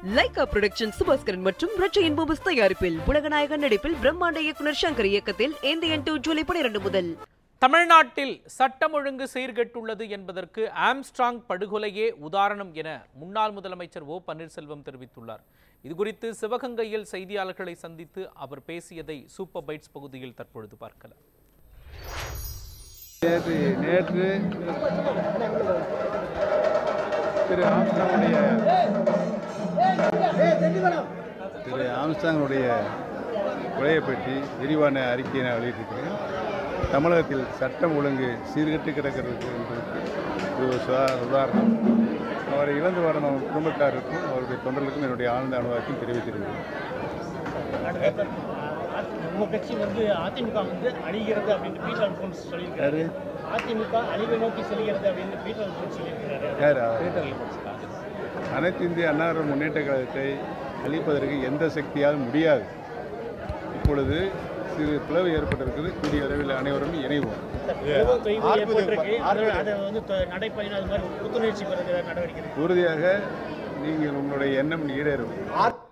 Lyca production Subaskaran மற்றும் ரச்சையின் movies தயாரிப்பில் உலகநாயகன் நடிப்பில் பிரம்மாண்ட இயக்குனர் சங்கர் இயக்கத்தில் இந்தியன் டூ ஜூலை பனிரெண்டு முதல் தமிழ்நாட்டில் சட்டம் ஒழுங்கு சீர்கெட்டுள்ளது என்பதற்கு ஆம்ஸ்ட்ராங் படுகொலையே உதாரணம் என முன்னாள் முதலமைச்சர் ஓ பன்னீர்செல்வம் தெரிவித்துள்ளார் இதுகுறித்து சிவகங்கையில் செய்தியாளர்களை சந்தித்து அவர் பேசியதை சூப்பர் பைட்ஸ் பகுதியில் தற்பொழுது பார்க்கலாம் நேற்று நேற்று திரு ஆம்ஸ்டாங்குடைய திரு ஆம்ஸ்டாங்குடைய கொலையை பற்றி விரிவான அறிக்கையை நான் வெளியிட்டிருக்கிறேன் தமிழகத்தில் சட்டம் ஒழுங்கு சீர்கெட்டு கிடக்கிறது என்பதற்கு இது ஒரு சுதா- உதாரணம் அவரை இழந்து வரும் அவர் குடும்பத்தாருக்கும் அவருடைய தொண்டர்களுக்கும் என்னுடைய ஆழ்ந்த அனுபவத்தையும் தெரிவித்திருக்கிறேன் உங்க கட்சி வந்து அதிமுக வந்து அழிகிறது அப்படின்னு பீட்டர் அல்போன்ஸ் சொல்லியிருக்காரு யாரு அதிமுக அழிவை நோக்கி செல்கிறது அப்படின்னு பீட்டர் அல்போன்ஸ் சொல்லியிருக்காரு யார் அனைத்து இந்திய அண்ணா திராவிட முன்னேற்ற கழகத்தை அழிப்பதற்கு எந்த சக்தியாலும் முடியாது இப்பொழுது சிறு பிளவு ஏற்பட்டிருக்கிறது கூடிய அளவில் அனைவரும் இணைவோம் தொய்வு ஏற்பட்டிருக்கு அதை அதை வந்து தொ- நடைப்பயணம் அது மாதிரி புத்துணர்ச்சி பெறுகிற நடவடிக்கை உறுதியாக நீங்கள் உங்களுடைய எண்ணம் ஈடேறும் ஆர்